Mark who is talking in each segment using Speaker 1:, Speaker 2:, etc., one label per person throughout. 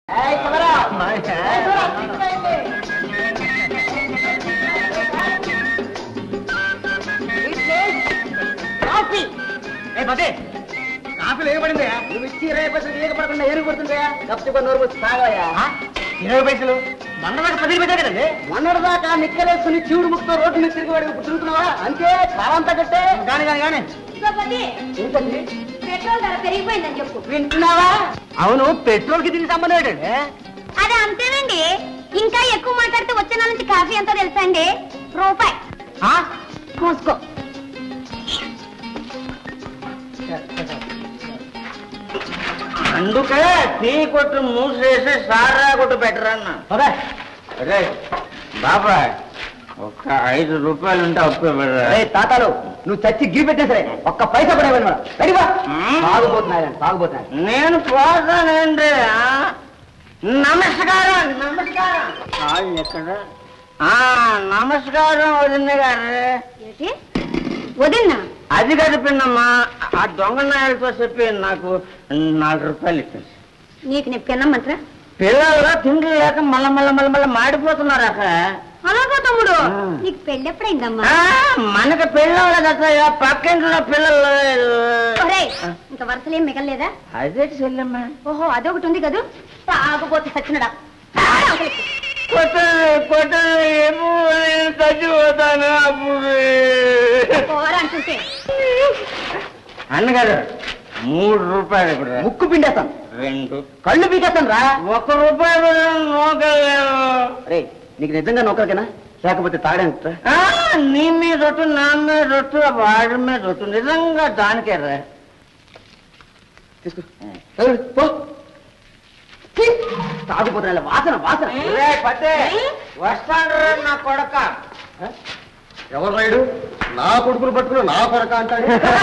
Speaker 1: Coffee
Speaker 2: ఏ పదే కాఫీలు ఏమడిందా
Speaker 1: నువ్వు ఇచ్చి ఇరవై పైసలు ఏగపడకుండా ఏనుగు పడుతుందా గప్చుకొని నోరు వచ్చి తాగవయ్యా
Speaker 2: ఇరవై పైసలు మొన్న దాకా పది పెట్టా కదండి
Speaker 1: మొన్నటిదాకా నిక్కలేసుకుని చీవుడు ముక్తో రోడ్డు మీద తిరిగి వాడి ఇప్పుడు తిరుగుతున్నావా అంతే కాలం తగ్గట్టే
Speaker 2: కానీ కానీ కానీ
Speaker 3: సోపతి
Speaker 1: ఏంటండి
Speaker 3: పెట్రోల్ ధర పెరిగిపోయిందని చెప్పు
Speaker 1: వింటున్నావా
Speaker 2: అవును పెట్రోల్ కి దీనికి సంబంధం ఏంటండి
Speaker 3: అదే అంతేనండి ఇంకా ఎక్కువ మాట్లాడితే వచ్చే నెల నుంచి కాఫీ ఎంతో తెలుసా అండి రూపాయి
Speaker 2: ఆ?
Speaker 3: మూసుకో
Speaker 4: అందుకే టీ కొట్టు మూసేసి సారా కొట్టు పెట్టరన్నా
Speaker 2: పదే
Speaker 4: అరే బాబాయ్ ఒక్క ఐదు రూపాయలు ఉంటే అప్పు ఇవ్వరా
Speaker 1: అరే తాతాలు నువ్వు చచ్చి గీ పెట్టినా సరే ఒక్క పైసా పడేవాడు మనం రెడీవా
Speaker 4: మ్మ్.
Speaker 1: తాగుపోతున్నాడు తాగుపోతున్నాడు
Speaker 4: నేను పోతానండి ఆ? నమస్కారం నమస్కారం వాళ్ళు ఎక్కడ ఆ, నమస్కారం వదిన గారు
Speaker 3: ఏంటి వదిన్నా
Speaker 4: అది గడిపిందమ్మా ఆ దొంగ నాయలతో చెప్పి నాకు నాలుగు రూపాయలు ఇచ్చింది
Speaker 3: నీకు నేను పిన్నమ్మంటరా
Speaker 4: పిల్లలు తిండి లేక మళ్ళా మళ్ళా మళ్ళా మళ్ళీ మాడిపోతున్నారు అక్కడ
Speaker 3: అలాగా తమ్ముడు
Speaker 4: ఆ.
Speaker 3: నీకు పెళ్ళి ఎప్పుడైందమ్మా
Speaker 4: ఆ, మనకి పిల్లలు కదా పక్కింట్లో పిల్లలు
Speaker 3: ఒరేయ్ ఇంకా వరుసలేం మిగలలేదా
Speaker 4: అదే చెల్లెమ్మా
Speaker 3: ఓహో అదొకటి ఉంది కదూ తాగపోతే సచ్చినడా తాగరా అవతలికి.
Speaker 4: కొట్టండి కొట్టండి ఎప్పుడు నేను చచ్చిపోతాను అప్పుడు
Speaker 3: పోరా అంటుంటే
Speaker 4: అన్నగారు మూడు రూపాయలు ఇప్పుడు
Speaker 1: ముక్కు పిండేస్తాను
Speaker 4: రెండు
Speaker 1: కళ్ళు పీకేస్తాను రా
Speaker 4: ఒక రూపాయి కూడా నోకలేను
Speaker 1: రే నీకు నిజంగా నౌకరికేనా లేకపోతే తాగడానికి
Speaker 4: ఆ, నీ మీద రొట్టు నా మీద రొట్టు వాడి మీద రొట్టు నిజంగా దానికే రా
Speaker 1: తీసుకో తాగు, పో ఛీ, తాగుపోతున్నా వాసన వాసన
Speaker 4: రే, పట్టే వస్తాను రా నా కొడక
Speaker 2: ఎవరు రైడు నా కొడుకులు పట్టుకుని నా కొరక అంటాడు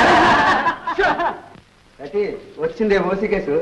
Speaker 1: ప్రతి వచ్చిందే ఓసి కేసు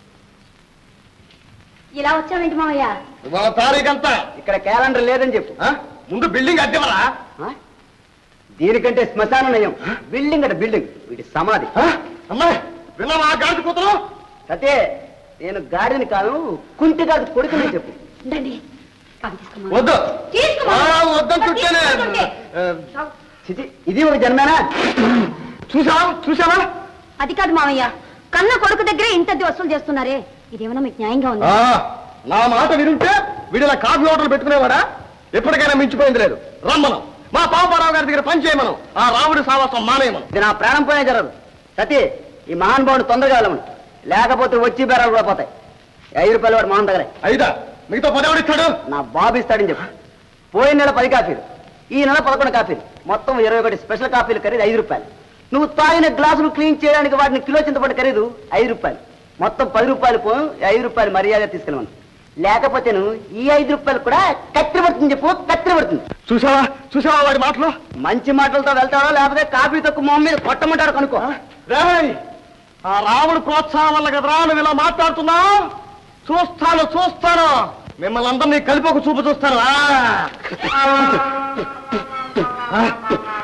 Speaker 3: ఇలా వచ్చావేంటి మావయ్య
Speaker 2: ఇవాళ తారీఖు అంతా
Speaker 1: ఇక్కడ క్యాలెండర్ లేదని చెప్పు
Speaker 2: ఆ? ముందు బిల్డింగ్ అద్దెవరా
Speaker 1: ఆ? దీనికంటే శ్మశాన నయం బిల్డింగ్ అట బిల్డింగ్ వీటి సమాధి
Speaker 2: అమ్మాయి విన్నావా గాడి కూతురు
Speaker 1: అయితే నేను గాడిని కాదు కుంటి కాదు కొడుకుని చెప్పు
Speaker 3: ఉండండి కాఫీ తీసుకోమా
Speaker 2: వద్దు
Speaker 3: తీసుకోమా.
Speaker 2: ఆ, వద్దంటుంటేనే
Speaker 3: తీసుకుంటుంటే.
Speaker 2: ఆ,
Speaker 1: చిచి ఇది ఒక జన్మేనా
Speaker 2: చూసావా చూసావా
Speaker 3: అది కాదు మావయ్య కన్న కొడుకు దగ్గరే ఇంతది వసూలు చేస్తున్నారే ఇదేమన్నా మీకు న్యాయంగా ఉంది
Speaker 2: ఆ, నా మాట వినుంటే వీడిలా కాఫీ హోటల్ పెట్టుకునేవాడా ఎప్పటికైనా మించిపోయింది లేదు రమ్మనం మా పాపారావు గారి దగ్గర పని చేయమను ఆ రావుడి సావాసం మానేయమను
Speaker 1: ఇది నా ప్రాణం పోయినా జరగదు సతీ ఈ మహానుభావుడు తొందరగా వెళ్ళమను లేకపోతే వచ్చి బేరాలు కూడా పోతాయి ఐదు రూపాయలు వాడు మోహన్ దగ్గరే
Speaker 2: అయిదా మిగతా పదేవాడు ఇస్తాడు
Speaker 1: నా బాబు ఇస్తాడని చెప్పు పోయిన నెల పది కాఫీలు ఈ నెల పదకొండు కాఫీలు మొత్తం ఇరవై ఒకటి స్పెషల్ కాఫీలు ఖరీదు ఐదు రూపాయలు నువ్వు తాగిన గ్లాసులు క్లీన్ చేయడానికి వాటిని కిలో చింతపండు ఖరీదు ఐదు రూపాయలు మొత్తం పది రూపాయలు పో ఐదు రూపాయలు మర్యాద తీసుకెళ్ళమను లేకపోతే నువ్వు ఈ ఐదు రూపాయలు కూడా కత్తిరి పడుతుంది చెప్పు కత్తిరి పడుతుంది
Speaker 2: చూసావా చూసావా వాడి మాటలు
Speaker 1: మంచి మాటలతో వెళ్తాడో లేకపోతే కాఫీ తక్కువ మొహం మీద కొట్టమంటాడు కనుక్కో
Speaker 2: రేయ్, ఆ రాముడు ప్రోత్సాహం వల్ల కదరా నువ్వు ఇలా మాట్లాడుతున్నావు చూస్తాను చూస్తాను మిమ్మల్ని అందరినీ కలిపి ఒక చూపు చూస్తాను ఆ. ఆ.